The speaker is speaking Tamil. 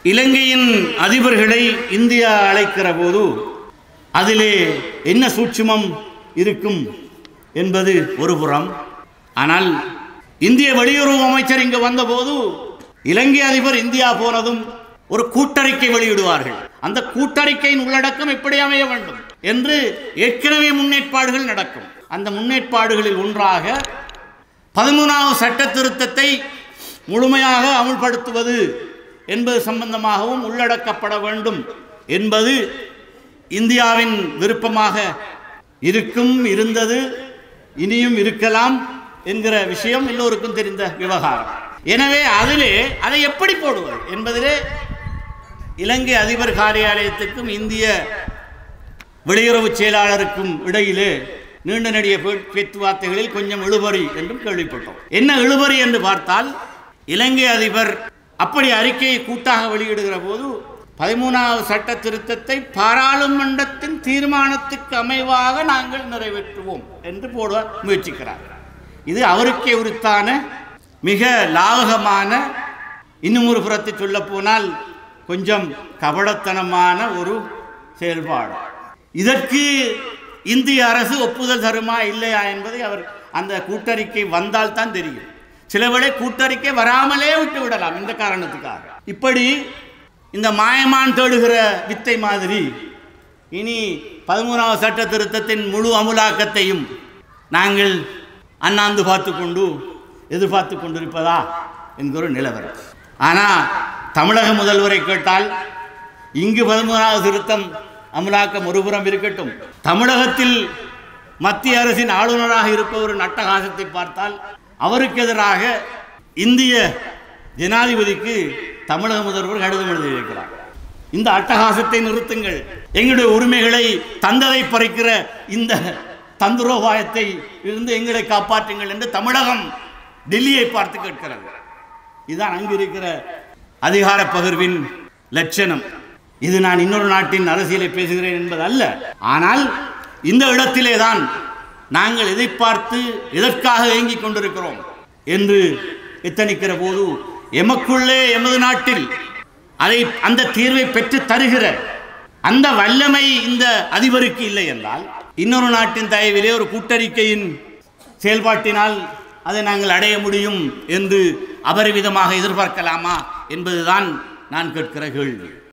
இலங்கையின் அதிபர்களை இந்தியா அழைக்கிற போது அதிலே என்ன சூட்சுமம் இருக்கும் என்பது ஒரு புறம் ஆனால் இந்திய வெளியுறவு அமைச்சர் இங்கு வந்தபோது இலங்கை அதிபர் இந்தியா போனதும் ஒரு கூட்டறிக்கை வெளியிடுவார்கள் அந்த கூட்டறிக்கையின் உள்ளடக்கம் எப்படி அமைய வேண்டும் என்று ஏற்கனவே முன்னேற்பாடுகள் நடக்கும் அந்த முன்னேற்பாடுகளில் ஒன்றாக பதிமூணாவது சட்ட திருத்தத்தை முழுமையாக அமுல்படுத்துவது என்பது சம்பந்தமாகவும் உள்ளடக்கப்பட வேண்டும் என்பது இந்தியாவின் விருப்பமாக இருக்கும் இருந்தது இனியும் இருக்கலாம் என்கிற விஷயம் எல்லோருக்கும் தெரிந்த விவகாரம் எனவே அதிலே அதை எப்படி போடுவது என்பதிலே இலங்கை அதிபர் காரியாலயத்துக்கும் இந்திய வெளியுறவு செயலாளருக்கும் இடையிலே நீண்ட நெடிய பே- பேச்சுவார்த்தைகளில் கொஞ்சம் இழுபறி என்றும் கேள்விப்பட்டோம் என்ன இழுபறி என்று பார்த்தால் இலங்கை அதிபர் அப்படி அறிக்கையை கூட்டாக வெளியிடுகிற போது பதிமூணாவது சட்ட திருத்தத்தை பாராளுமன்றத்தின் தீர்மானத்துக்கு அமைவாக நாங்கள் நிறைவேற்றுவோம் என்று போட முயற்சிக்கிறார் இது அவருக்கே உரித்தான மிக லாவகமான இன்னும் ஒரு புறத்தை சொல்ல போனால் கொஞ்சம் கபடத்தனமான ஒரு செயல்பாடு இதற்கு இந்திய அரசு ஒப்புதல் தருமா இல்லையா என்பதை அவர் அந்த கூட்டறிக்கை வந்தால் தான் தெரியும் சிலவேளை கூட்டறிக்கை வராமலே விட்டு விடலாம் இந்த காரணத்துக்காக இப்படி இந்த மாயமான் தேடுகிற வித்தை மாதிரி இனி பதிமூணாவது சட்ட திருத்தத்தின் முழு அமுலாக்கத்தையும் நாங்கள் அண்ணாந்து பார்த்து கொண்டு எதிர்பார்த்து கொண்டிருப்பதா என்கிற நிலவரம் ஆனால் தமிழக முதல்வரை கேட்டால் இங்கு பதிமூணாவது திருத்தம் அமலாக்கம் ஒருபுறம் இருக்கட்டும் தமிழகத்தில் மத்திய அரசின் ஆளுநராக இருப்பவர் அட்டகாசத்தை பார்த்தால் அவருக்கு எதிராக இந்திய ஜனாதிபதிக்கு தமிழக முதல்வர் கடிதம் எழுதியிருக்கிறார் இந்த அட்டகாசத்தை நிறுத்துங்கள் எங்களுடைய உரிமைகளை தந்ததை பறிக்கிற இந்த தந்திரோபாயத்தை இருந்து எங்களை காப்பாற்றுங்கள் என்று தமிழகம் டெல்லியை பார்த்து கேட்கிறது இதுதான் அங்கு இருக்கிற அதிகார பகிர்வின் லட்சணம் இது நான் இன்னொரு நாட்டின் அரசியலை பேசுகிறேன் என்பது அல்ல ஆனால் இந்த இடத்திலே தான் நாங்கள் எதை பார்த்து எதற்காக ஏங்கிக் கொண்டிருக்கிறோம் என்று எத்தனிக்கிற போது எமக்குள்ளே எமது நாட்டில் அதை அந்த தீர்வை பெற்று தருகிற அந்த வல்லமை இந்த அதிபருக்கு இல்லை என்றால் இன்னொரு நாட்டின் தயவிலே ஒரு கூட்டறிக்கையின் செயல்பாட்டினால் அதை நாங்கள் அடைய முடியும் என்று அபரிவிதமாக எதிர்பார்க்கலாமா என்பதுதான் நான் கேட்கிற கேள்வி